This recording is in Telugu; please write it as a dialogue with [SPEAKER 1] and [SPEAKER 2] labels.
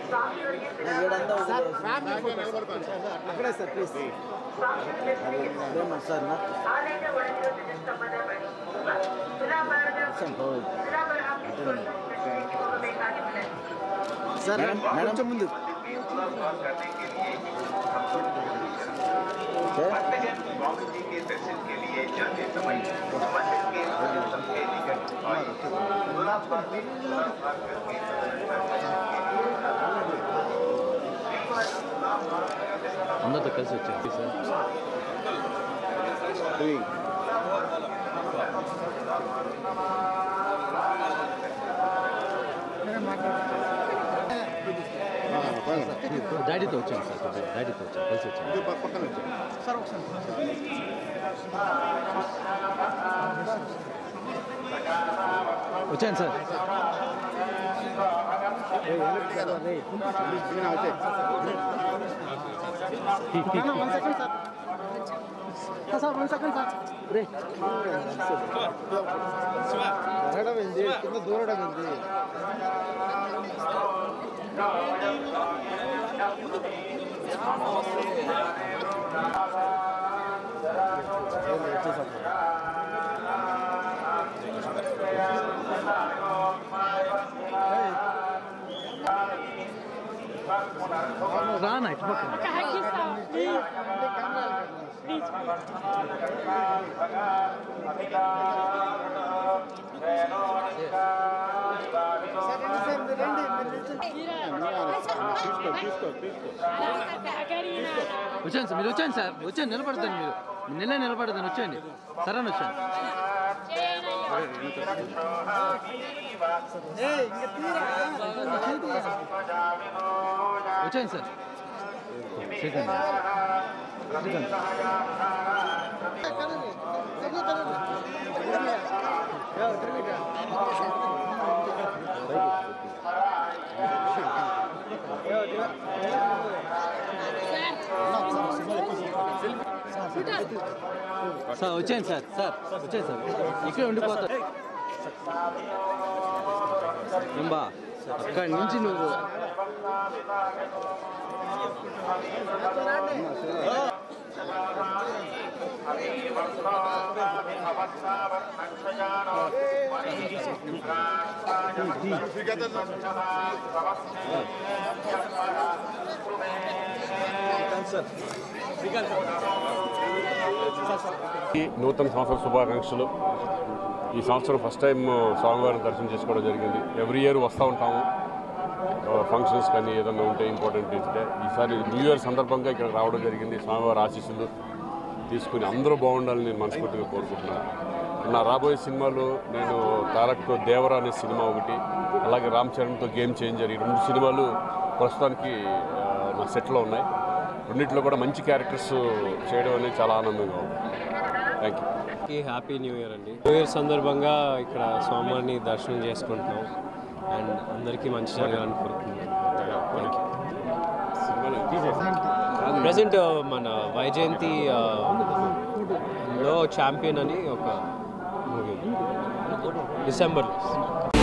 [SPEAKER 1] సార్ ఫ్యామిలీ ఫోటో అక్కడే సార్ ప్లీజ్ సార్ నా సార్ మేడం కొంచెం ముందు
[SPEAKER 2] स्वामी जी के दर्शन के लिए जाते समय मंदिर के आगे सबके निकट आए गुलाब का दिल गुलाब का करके
[SPEAKER 3] అందరితో కలిసి వచ్చాను సార్ డాడీతో వచ్చాను సార్ కొంచెం డాడీతో వచ్చాను కలిసి వచ్చాను వచ్చాను sir
[SPEAKER 1] one second sir sir one second sir రే జరగడం ఏంది కింద దూరడం ఏంది
[SPEAKER 3] రానా ఇటు పక్కన వచ్చాను సార్ మీరు వచ్చాను సార్ వచ్చాను నిలబడతాను మీరు నిన్నే నిలబడతాను వచ్చేయండి సరే అని వచ్చాను వచ్చాను సార్ శ్రీకాంత్ శ్రీకాంత్ సార్ వచ్చాను సార్ సార్ వచ్చాను సార్ ఇక్కడే ఉండిపోతారు ఏంబా అక్కడి నుంచి నువ్వు
[SPEAKER 4] ఈ నూతన సంవత్సర శుభాకాంక్షలు ఈ సంవత్సరం ఫస్ట్ టైం స్వామివారిని దర్శనం చేసుకోవడం జరిగింది ఎవ్రీ ఇయర్ వస్తూ ఉంటాము ఫంక్షన్స్ కానీ ఏదైనా ఉంటే ఇంపార్టెంట్ ఇస్తే ఈసారి న్యూ ఇయర్ సందర్భంగా ఇక్కడ రావడం జరిగింది స్వామివారి ఆశీస్సులు తీసుకుని అందరూ బాగుండాలని నేను మనస్ఫూర్తిగా కోరుకుంటున్నాను నా రాబోయే సినిమాలు నేను తారక్తో దేవరా అనే సినిమా ఒకటి అలాగే రామ్ చరణ్తో గేమ్ చేంజర్ ఈ రెండు సినిమాలు ప్రస్తుతానికి ఆ, నా సెట్లో ఉన్నాయి రెండిట్లో కూడా మంచి క్యారెక్టర్స్ చేయడం అనేది చాలా ఆనందంగా ఉంది థ్యాంక్ యూ
[SPEAKER 5] కి హ్యాపీ న్యూ ఇయర్ అండి న్యూ ఇయర్ సందర్భంగా ఇక్కడ స్వామివారిని దర్శనం చేసుకుంటున్నాం అండ్ అందరికీ మంచి జరగాలని కోరుకుంటున్నాం థ్యాంక్ యూ ప్రజెంట్ మన వైజయంతి ఆ, లో ఛాంపియన్ అని ఒక మూవీ డిసెంబర్లో